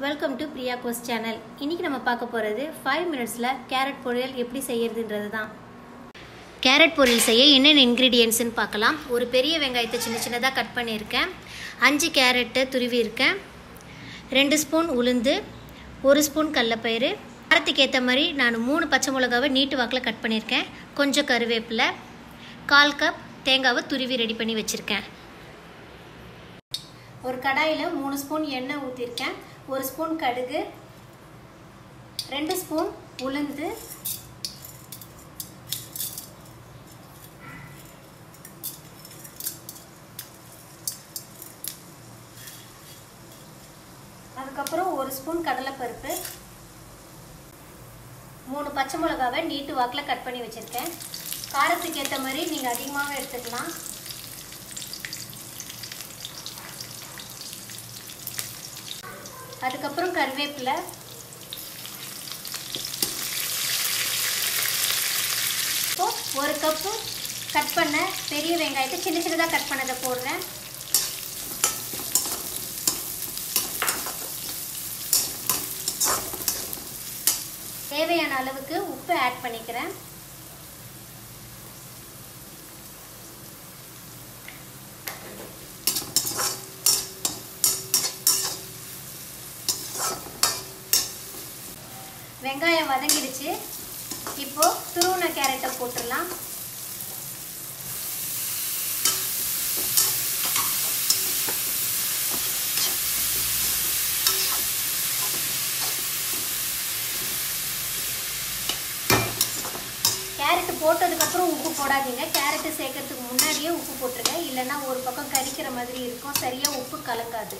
welcome to Priya goes channel இன்றைக்கி நம்ம பார்க்க போகிறது ஃபைவ் மினிட்ஸில் கேரட் பொரியல் எப்படி செய்யறதுன்றது தான் கேரட் பொரியல் செய்ய என்னென்ன இன்க்ரீடியன்ட்ஸ்னு பார்க்கலாம் ஒரு பெரிய வெங்காயத்தை சின்ன சின்னதாக கட் பண்ணியிருக்கேன் அஞ்சு கேரட்டை துருவி இருக்கேன் ரெண்டு ஸ்பூன் உளுந்து ஒரு ஸ்பூன் கடலப்பயிறு காரத்துக்கு ஏற்ற மாதிரி நான் மூணு பச்சை மிளகாவை நீட்டு வாக்கில் கட் பண்ணியிருக்கேன் கொஞ்சம் கருவேப்பிலை கால் கப் தேங்காவை துருவி ரெடி பண்ணி வச்சுருக்கேன் ஒரு கடாயில் மூணு ஸ்பூன் எண்ணெய் ஊற்றிருக்கேன் ஒரு ஸ்பூன் கடுகு ரெண்டு ஸ்பூன் உளுந்து அதுக்கப்புறம் ஒரு ஸ்பூன் கடலைப்பருப்பு மூணு பச்சை மிளகாவை நீட்டு வாக்கில் கட் பண்ணி வச்சுருக்கேன் காரத்துக்கு ஏற்ற மாதிரி நீங்கள் அதிகமாகவும் எடுத்துக்கலாம் அதுக்கப்புறம் கருவேப்பிலை இப்போ ஒரு கப்பு கட் பண்ண பெரிய வெங்காயத்தை சின்ன சின்னதாக கட் பண்ணதை போடுறேன் தேவையான அளவுக்கு உப்பு ஆட் பண்ணிக்கிறேன் வெங்காயம் வதங்கிடுச்சு இப்போ துருவன கேரட்டை போட்டுடலாம் கேரட்டு போட்டதுக்கப்புறம் உப்பு போடாதீங்க கேரட்டு சேர்க்கறதுக்கு முன்னாடியே உப்பு போட்டுருங்க இல்லைன்னா ஒரு பக்கம் கரிக்கிற மாதிரி இருக்கும் சரியாக உப்பு கலங்காது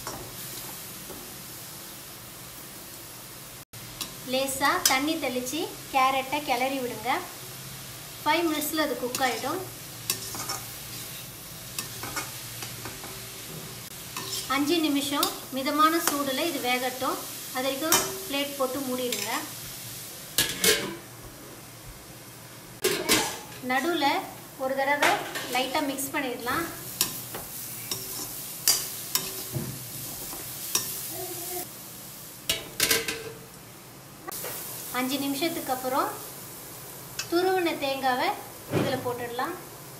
லேசாக தண்ணி தெளித்து கேரட்டை கிளறி விடுங்க ஃபைவ் மினிட்ஸில் அது குக் ஆகிடும் அஞ்சு நிமிஷம் மிதமான சூடில் இது வேகட்டும் அது வரைக்கும் பிளேட் போட்டு மூடிடுங்க நடுவில் ஒரு தடவை லைட்டாக மிக்ஸ் பண்ணிடலாம் அஞ்சு நிமிஷத்துக்கு அப்புறம் துருவின தேங்காவை இதில் போட்டுடலாம்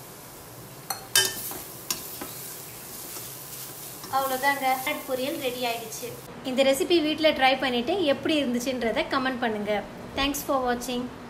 அவ்வளோதாங்க கேரட் பொரியல் ரெடி ஆயிடுச்சு இந்த ரெசிபி வீட்டில் ட்ரை பண்ணிவிட்டு எப்படி இருந்துச்சுன்றதை கமெண்ட் பண்ணுங்கள் தேங்க்ஸ் ஃபார் வாட்சிங்